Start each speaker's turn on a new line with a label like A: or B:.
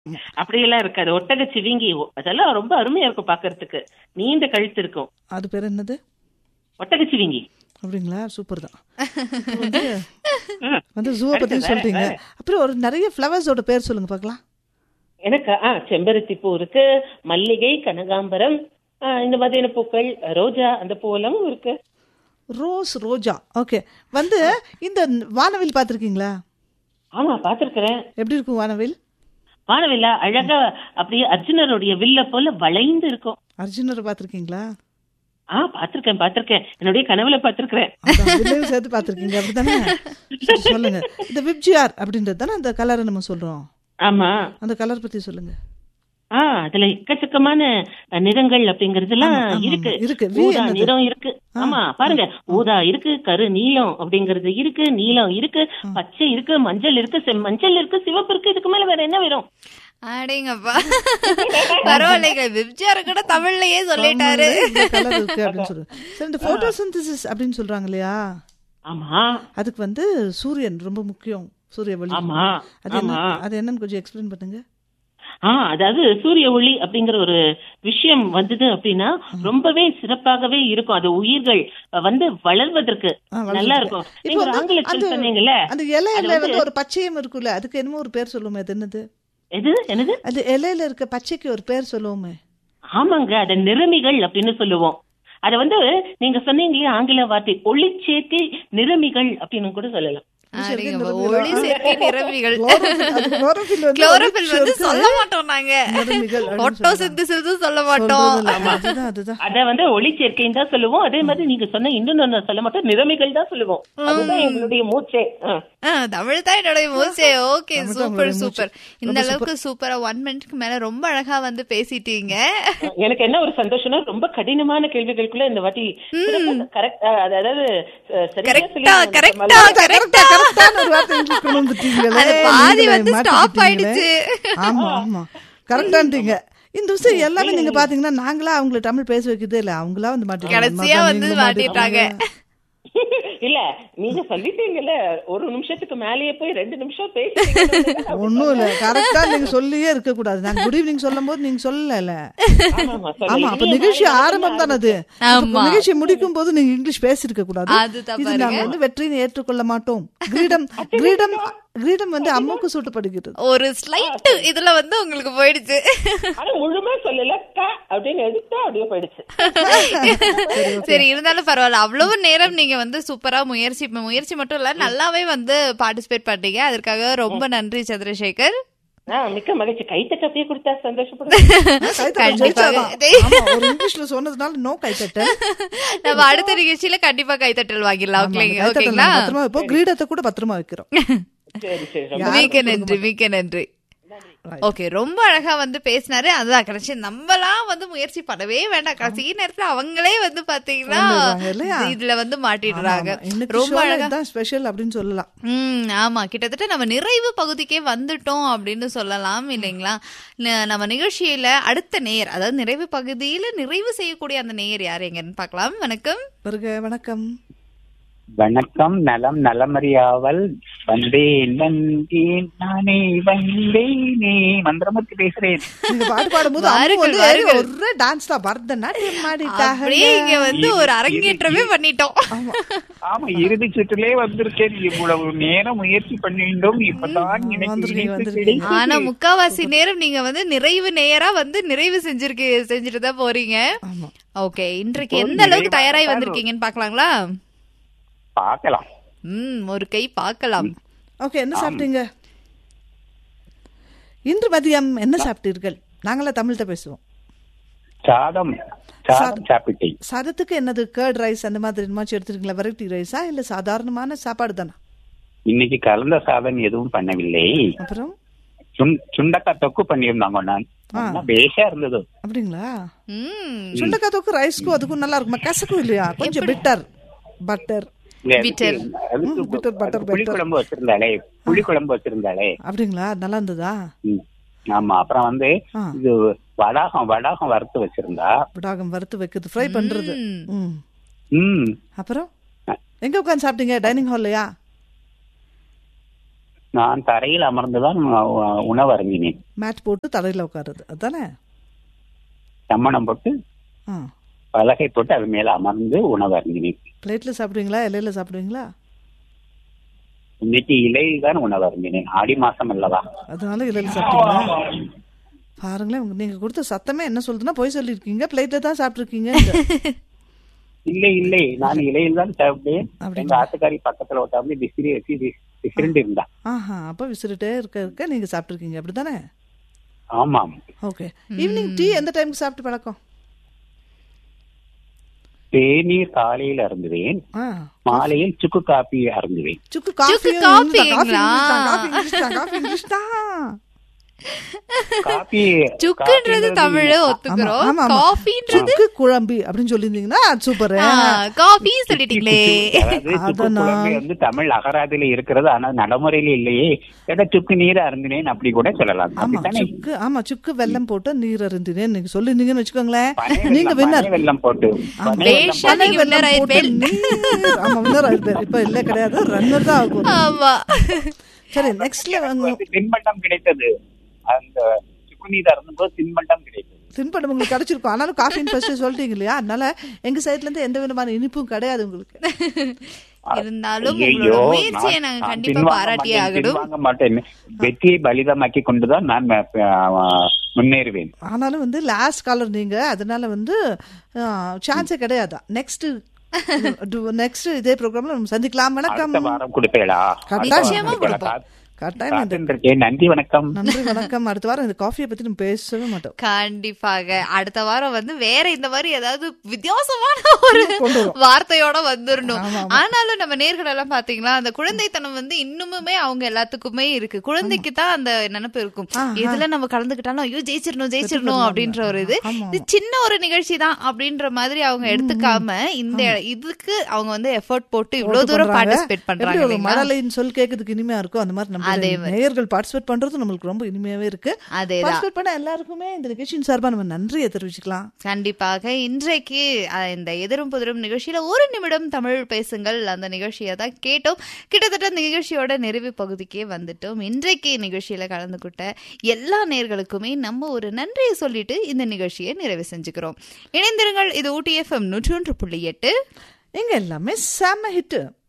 A: அப்படியெல்லாம் இருக்காது ஒட்டக சிவிங்கி அதெல்லாம் ரொம்ப அருமையா இருக்கும் பாக்குறதுக்கு நீண்ட கழுத்து இருக்கும்
B: அது பேர் என்னது
A: ஒட்டக சிவிங்கி
B: அப்படிங்களா சூப்பர் தான் இப்போ வந்து வந்து ஜூவை பத்தி சொல்லிட்டீங்க அப்புறம் ஒரு நிறைய ஃப்ளவர்ஸோட பேர் சொல்லுங்க பார்க்கலாம்
A: எனக்கு ஆ செம்பருத்தி பூ இருக்கு மல்லிகை கனகாம்பரம் ஆ, இந்த மாதிரியான பூக்கள் ரோஜா அந்த பூவெல்லாம் இருக்கு
B: ரோஸ் ரோஜா ஓகே வந்து இந்த வானவில் பார்த்துருக்கீங்களா
A: ஆமா பாத்திருக்கிறேன்
B: எப்படி இருக்கும் வானவில்
A: வானவில்லா அழகா அப்படியே அர்ஜுனருடைய வில்ல போல வளைந்து இருக்கும்
B: அர்ஜுனரை பார்த்துருக்கீங்களா
A: ஆ பாத்திருக்கேன் பாத்திருக்கேன் என்னுடைய கனவுல பாத்திருக்கிறேன்
B: அதான் வில்லையும் சேர்த்து பார்த்துருக்கீங்க அப்படிதானே சரி, சொல்லுங்க இந்த விப்ஜிஆர் அப்படின்றது தானே அந்த கலரை நம்ம சொல்றோம்
A: ஆமா
B: அந்த கலர் பத்தி சொல்லுங்க
A: ஆ அதுல எக்கச்சக்கமான அஹ், நிறங்கள் அப்படிங்கறதெல்லாம்
B: ஆமா, ஆமா,
A: இருக்கு
B: ஆமா. இருக்கு. வி
A: ஊதா
B: என்னது?
A: நிறம் இருக்கு ஆமா பாருங்க ஊதா இருக்கு கரு நீலம் அப்படிங்கறது இருக்கு நீலம் இருக்கு பச்சை இருக்கு மஞ்சள் இருக்கு செம் மஞ்சள் இருக்கு சிவப்பு இருக்கு இதுக்கு மேல வேற என்ன வேணும்
C: அடேங்கப்பா பரவாயில்லைங்க விப்ஜார கூட தமிழ்லயே சொல்லிட்டாரு
B: இந்த கலர் இருக்கு அப்படின்னு சொல்றேன் சரி இந்த போட்டோசிந்தசிஸ் அப்படின்னு சொல்றாங்க இல்லையா
A: ஆமா
B: அதுக்கு வந்து சூரியன் ரொம்ப முக்கியம் சூரிய ஒளி
A: ஆமா
B: அது என்ன
A: ஆமா
B: அது என்னன்னு கொஞ்சம் எக்ஸ்பிளைன் பண்ணுங்க
A: ஆ அதாவது சூரிய ஒளி அப்படிங்கிற ஒரு விஷயம் வந்தது அப்படின்னா ரொம்பவே சிறப்பாகவே இருக்கும் அது உயிர்கள் அஹ், வந்து வளர்வதற்கு
B: ஆ, வளர்வதற்கு.
A: நல்லா இருக்கும்
B: இப்போ
A: நீங்க ஒரு
B: வந்து
A: ஆங்கிலத்தில்
B: அந்த-
A: சொன்னீங்கல்ல
B: அந்த இலையில வந்து ஒரு பச்சையம் இருக்குல்ல அதுக்கு என்னமோ ஒரு பேர் சொல்லுவோமே அது என்னது
A: எது என்னது
B: அந்த இலையில இருக்க பச்சைக்கு ஒரு பேர் சொல்லுவோமே
A: ஆமாங்க அத நிறமிகள் அப்படின்னு சொல்லுவோம் அத வந்து நீங்க சொன்னீங்களே ஆங்கில வார்த்தை ஒளிச்சேர்க்கை நிறமிகள் அப்படின்னு கூட சொல்லலாம்
C: அடேங்கப்பா ஒளி சேர்க்கை நிரம்பிகள்
B: Chlorophyll, அது chlorophyll வந்து
C: குளோரோபில் வந்து
B: ஒளிச்சேர்க்கை
C: சொல்ல மாட்டோம் நாங்க
B: நிறமிகள் அப்படின்னு
C: ஒட்டோ
B: சொல்றாங்க.
C: சிந்தசிஸும் சொல்ல மாட்டோம்
B: சொல்றது இல்ல. அதுதான் அதுதான்
A: அத வந்து ஒளிச்சேர்க்கைன்னு தான் சொல்லுவோம் அதே மாதிரி நீங்க சொன்ன இன்னொன்னு சொல்ல மாட்டோம் நிறமிகள் தான் சொல்லுவோம் அதுதான் எங்களுடைய மூச்சே ஆ.
C: ஆ, தமிழ் தான் என்னுடைய மூச்சே ஓகே
B: தமிழ் தான்
C: சூப்பர்
B: உங்களுடைய
C: சூப்பர்
B: மூச்சு.
C: இந்த அளவுக்கு சூப்பரா ஒன் மினிட்க்கு மேல ரொம்ப அழகா வந்து பேசிட்டீங்க
A: எனக்கு என்ன ஒரு சந்தோஷம்னா ரொம்ப கடினமான கேள்விகளுக்குள்ள இந்த வாட்டி கரெக்ட் அதாவது அஹ், சரியா
C: கரெக்டா
A: சொல்லிருந்தேன்
C: கரெக்டா கரெக்டா
B: கரெக்டான ஒரு வார்த்தை இங்கிலீஷ் கொண்டு வந்துட்டீங்களே.
C: அது பாதி
B: நீங்களே
C: வந்து stop
B: மாட்டிக்கிட்டீங்களே.
C: ஆயிடுச்சு.
B: ஆமா ஆமா கரெக்டான்றீங்க இந்த விஷயம் எல்லாமே நீங்க பாத்தீங்கன்னா நாங்களா அவங்கள தமிழ் பேச வைக்கிறதே இல்ல அவங்களா வந்து மாட்டிக்கிறாங்க.
C: கடைசியா
B: மகா,
C: வந்து
B: நீங்களும்
C: மாட்டிட்டாங்க.
A: இல்ல நீங்க சொல்லிட்டீங்கல்ல ஒரு நிமிஷத்துக்கு மேலேயே போய் ரெண்டு நிமிஷம் பேசிட்டீங்க
B: ஒண்ணும் இல்ல கரெக்டா நீங்க சொல்லியே இருக்க கூடாது நாங்க குட் ஈவினிங் சொல்லும் போது நீங்க சொல்லல ஆமா அப்ப நிகழ்ச்சி ஆரம்பம் தானே அது
C: ஆமா.
B: அப்ப நிகழ்ச்சி முடிக்கும் போது நீங்க இங்கிலீஷ் பேசிருக்க கூடாது
C: அதுதான்
B: இது நாங்க வந்து வெற்றியை ஏற்றுக்கொள்ள மாட்டோம் கிரீடம் கிரீடம் கிரீடம் வந்து அம்முக்கு சூட்டப்படுகிறது
C: ஒரு ஸ்லைட் இதுல வந்து உங்களுக்கு போயிடுச்சு
A: ஆனா முழுமே சொல்லல க அப்படின்னு எடுத்தா அப்படியே போயிடுச்சு
C: சரி இருந்தாலும் பரவாயில்ல அவ்வளவு நேரம் நீங்க வந்து சூப்பரா முயற்சி முயற்சி மட்டும் இல்ல நல்லாவே வந்து பார்ட்டிசிபேட் பண்ணீங்க அதற்காக ரொம்ப நன்றி சந்திரசேகர்
A: ஆ, மிக்க மகிழ்ச்சி கைத்தட்ட அப்படியே கொடுத்தா சந்தோஷப்படுறேன்
B: கைத்தட்டல்
C: கண்டிப்பாக.
B: ஜெயிச்சாதான். ஆமா, ஒரு இங்கிலீஷ்ல சொன்னதுனால நோ கைத்தட்டல்
C: நம்ம அடுத்த நிகழ்ச்சியில கண்டிப்பா கைத்தட்டல் வாங்கிடலாம்
B: ஆமா,
C: ஓகே
B: அந்த கைத்தட்டல்
C: ஓகேங்களா
B: நம்ம பத்திரமா வைப்போம் கிரீடத்தை கூட பத்திரமா வைக்கிறோம்
A: சரி சரி ரொம்ப
C: மிக்க நன்றி மிக்க நன்றி ஓகே ரொம்ப அழகா வந்து பேசினாரு அதுதான் கடைசி நம்மலாம் வந்து முயற்சி பண்ணவே வேண்டாம் கடைசி நேரத்துல அவங்களே வந்து பாத்தீங்கன்னா
B: வந்துடுறாங்க இல்லையா?
C: இதுல வந்து மாட்டிடுறாங்க
B: ஆமா, இன்னைக்கு
C: ரொம்ப
B: showல
C: அழகா
B: இதுதான் ஸ்பெஷல் அப்படின்னு சொல்லலாம்
C: ம் ஆமா கிட்டத்தட்ட நம்ம நிறைவு பகுதிக்கே வந்துட்டோம் அப்படின்னு சொல்லலாம் இல்லைங்களா ந- நம்ம நிகழ்ச்சியில அடுத்த நேர் அதாவது நிறைவு பகுதியில நிறைவு செய்யக்கூடிய அந்த நேர் யார் எங்கன்னு பார்க்கலாம் வணக்கம்
B: வருக வணக்கம்
D: வணக்கம் நலம் நலமறியாவல் வந்தேன் வந்தேன் நானே வந்தேனே மந்திரமூர்த்தி பேசுறேன்
B: நீங்க பாட்டு பாடும்போது அம்மு
C: வாருங்கள்,
B: வந்து
C: வாருங்கள்.
B: ஒரே டான்ஸ் தான் பரதநாட்டியம் ஆடிட்டாங்க
C: அப்படியே இங்க வந்து ஒரு அரங்கேற்றமே பண்ணிட்டோம்
D: ஆமா இறுதி சுற்றுலே வந்திருக்கேன் இவ்வளவு நேரம் முயற்சி பண்ணிட்டோம் இப்பதான் எனக்கு
B: வந்திருக்கீங்க,
D: இணைப்பு
B: வந்திருக்கீங்க.
D: கிடைத்தது.
C: ஆனா முக்காவாசி நேரம் நீங்க வந்து நிறைவு நேரா வந்து நிறைவு செஞ்சிருக்கு செஞ்சுட்டு தான் போறீங்க
B: ஆமா
C: ஓகே இன்றைக்கு
D: இப்போ
C: எந்த அளவுக்கு
D: நிறைவாக
C: தயாராகி
D: தான்
C: வந்திருக்கீங்கன்னு பார்க்கலாங்களா
D: பார்க்கலாம்
C: ம் ஒரு கை பார்க்கலாம்
B: ஓகே என்ன சாப்பிட்டீங்க இன்று மதியம் என்ன சாப்பிட்டீர்கள் நாங்களா தமிழ்ல பேசுவோம்
D: சாதம் சாதம் சாப்பிட்டேன்
B: சாதத்துக்கு என்னது கர்ட் ரைஸ் அந்த மாதிரி என்னமாச்சும் எடுத்துருக்கீங்களா வெரைட்டி ரைஸா இல்ல சாதாரணமான சாப்பாடு தானா
D: இன்னைக்கு கலந்த சாதம் எதுவும் பண்ணவில்லை
B: அப்புறம்
D: சுண்- சுண்டக்காய் தொக்கு பண்ணியிருந்தாங்க நான் நல்லா பேஷா இருந்தது
B: அப்படிங்களா
C: ம்
B: சுண்டக்காய் தொக்கு ரைஸ்க்கும் அதுக்கும் நல்லா இருக்குமா கசக்கும் இல்லையா கொஞ்சம் பிட்டர் பட்டர்
D: இல்ல, அதுக்கு-
C: Bitter.
D: அதுக்கு
B: ம், bitter, butter,
D: அதுக்கு புளி
B: better.
D: குழம்பு வச்சிருந்தாளே புளி குழம்பு வச்சிருந்தாளே
B: அப்படிங்களா நல்லா இருந்ததா
D: ம். ஆமா அப்புறம் வந்து
B: ஆ.
D: இது வடாகம் வடாகம் வறுத்து வச்சிருந்தா
B: விடாகம் வறுத்து வைக்கிறது ஃப்ரை பண்றது
C: ம்.
B: ம்
D: ம்
B: அப்புறம் எங்க உட்காந்து சாப்பிட்டீங்க டைனிங் ஹால்லையா
D: நான் தரையில் அமர்ந்துதான் உ- உணவு அருந்தினேன்
B: மேட் போட்டு தரையில உட்காருது அதானே
D: சம்மணம் போட்டு
B: ஆ
D: பலகை போட்டு அது மேல அமர்ந்து உணவு அருந்தினேன்
B: பிளேட்ல சாப்பிடுவீங்களா இலையில சாப்பிடுவீங்களா
D: இன்னைக்கு இலையில் தான் உணவு அருந்தினேன் ஆடி மாசம் அல்லவா
B: அதனால இலையில சாப்பிட்டீங்களா பாருங்களேன் உங்க- நீங்க கொடுத்த சத்தமே என்ன சொல்றதுன்னா போய் சொல்லிருக்கீங்க பிளேட்ல தான் சாப்பிட்டுருக்கீங்க
D: இல்லை இல்லை நான் இலையில் தான் சாப்பிட்டேன்
B: அப்படிங்களா?
D: எங்க ஆத்துக்காரி பக்கத்துல உட்காந்து விசிறி வச்சு வி- விசிறிண்டு இருந்தா
B: ஆஹா அப்ப விசிறிட்டே இருக்க இருக்க நீங்க சாப்பிட்டுருக்கீங்க அப்படிதானே
D: ஆமாம்
B: ஓகே ஈவினிங் டீ எந்த டைமுக்கு சாப்பிட்டு பழக்கம்
D: தேநீர் காலையில் அருந்துவேன்
B: ஆ
D: மாலையில் சுக்கு காப்பி அருந்துவேன்
B: சுக்கு காஃபி
C: காஃபிங்களா?
B: காஃபி இங்கிலீஷ் தான் காஃபி இங்கிலீஷ் தான்
D: காப்பி
C: சுக்குன்றது
D: காப்பின்றது
C: தமிழ்
B: ஆமா,
C: ஒத்துக்கிறோம்
B: ஆமா, ஆமா.
C: காஃபின்றது
B: சுக்கு குழம்பி அப்படின்னு சொல்லியிருந்தீங்கன்னா சூப்பர்
C: காஃபி சொல்லிட்டீங்களே
D: அதாவது சுக்கு
B: அதான் நான்-
D: குழம்பு வந்து தமிழ் அகராதியில இருக்கிறது ஆனா நடைமுறையில இல்லையே ஏன்னா சுக்கு நீர் அருந்தினேன் அப்படி கூட சொல்லலாம்
B: ஆமா
D: அப்படித்தானே
B: சுக்கு ஆமா சுக்கு வெல்லம் போட்டு நீர் அருந்தினேன் நீங்க சொல்லிருந்தீங்கன்னு வச்சுக்கோங்களேன்
D: பனை
B: நீங்க
D: வெல்லம்,
B: வின்னர்
D: பனை வெல்லம் போட்டு பனை வெல்லம்
C: பேஷா
B: பனை
C: நீங்க
B: வெல்லம்
C: winner
B: போட்டு
C: ஆயிருப்பேன்.
B: நீர் ஆமா வின்னர் ஆயிருப்பேன் இப்ப இல்ல கிடையாது ரன்னர் தான் ஆகும்
C: ஆமா
B: சரி நெக்ஸ்ட்ல
D: எனக்கு வந்து தின்பண்டம் கிடைத்தது அந்த சுக்கு நீர் அருந்தும்போது தின்பண்டம் கிடைத்தது
B: தின்பண்டம் உங்களுக்கு கிடைச்சிருக்கும் ஆனாலும் காஃபின்னு ஃபர்ஸ்ட் சொல்லிட்டீங்க இல்லையா அதனால எங்க சைட்ல இருந்து எந்த விதமான இனிப்பும் கிடையாது உங்களுக்கு
C: இருந்தாலும்
D: ஐயையோ,
C: உங்களோட முயற்சியை
D: நான்
C: நாங்க
D: நான்
C: கண்டிப்பா
D: பின்வாங்க
C: பாராட்டியே
D: மாட்டேன்,
C: ஆகணும்
D: பின்வாங்க மாட்டேன் வெற்றியை பலிதமாக்கி கொண்டுதான் நான் அஹ், முன்னேறுவேன்
B: ஆனாலும் வந்து லாஸ்ட் காலர் நீங்க அதனால வந்து சான்ஸே கிடையாதா நெக்ஸ்ட் நெக்ஸ்ட் இதே ப்ரோக்ராம்ல நம்ம சந்திக்கலாம் வணக்கம்
D: அடுத்த வாரம் கொடுப்பீங்களா
B: கட்டாயம்.
D: அடுத்த வாரம் கொடுப்பீங்களா?
B: கட்டாயம் இந்த-
D: காத்துருக்கேன். நன்றி வணக்கம்
B: நன்றி வணக்கம் அடுத்த வாரம் இந்த காஃபியை பத்தி நம்ம பேசவே மாட்டோம்
C: கண்டிப்பாக அடுத்த வாரம் வந்து வேற இந்த மாதிரி ஏதாவது வித்தியாசமான ஒரு
B: கொண்டு வரும்.
C: வார்த்தையோட வந்துடணும்
B: ஆமா,
C: ஆனாலும் நம்ம நேர்கள் எல்லாம் பாத்தீங்களா அந்த குழந்தைத்தனம் வந்து இன்னுமுமே அவங்க எல்லாத்துக்குமே இருக்கு குழந்தைக்கு தான் அந்த நினைப்பு இருக்கும் இதுல நம்ம கலந்துக்கிட்டாலும் ஐயோ ஜெயிச்சிடணும் ஜெயிச்சிடணும் அப்படின்ற ஒரு இது
B: ஆமா.
C: இது சின்ன ஒரு நிகழ்ச்சி தான் அப்படின்ற மாதிரி அவங்க எடுத்துக்காம இந்த இதுக்கு அவங்க வந்து எஃபோர்ட் போட்டு இவ்வளவு தூரம்
B: பண்றாங்க.
C: பார்ட்டிசிபேட்
B: எப்படி
C: பண்றாங்க
B: ஒரு
C: இல்லைங்களா?
B: மழலைன்னு சொல் கேட்கறதுக்கு இனிமையா இருக்கும் அந்த மாதிரி நம்ம
C: அதே மாதிரி.
B: நேயர்கள் பார்ட்டிசிபேட் பண்றது நம்மளுக்கு ரொம்ப இனிமையாவே இருக்கு
C: அதேதான்
B: பார்ட்டிசிபேட் பண்ண எல்லாருக்குமே இந்த நிகழ்ச்சியின் சார்பா நம்ம நன்றியை தெரிவிச்சுக்கலாம்
C: கண்டிப்பாக இன்றைக்கு அஹ், இந்த எதிரும் புதிரும் நிகழ்ச்சியில ஒரு நிமிடம் தமிழ் பேசுங்கள் அந்த நிகழ்ச்சியை தான் கேட்டோம் கிட்டத்தட்ட அந்த நிகழ்ச்சியோட நிறைவு பகுதிக்கே வந்துட்டோம் இன்றைக்கு நிகழ்ச்சியில கலந்துகிட்ட எல்லா நேர்களுக்குமே நம்ம ஒரு நன்றியை சொல்லிட்டு இந்த நிகழ்ச்சியை நிறைவு செஞ்சுக்கிறோம் இணைந்திருங்கள் இது ஊட்டி எஃப்எம் நூற்றி ஒன்று புள்ளி எட்டு
B: எங்க எல்லாமே செம்ம ஹிட்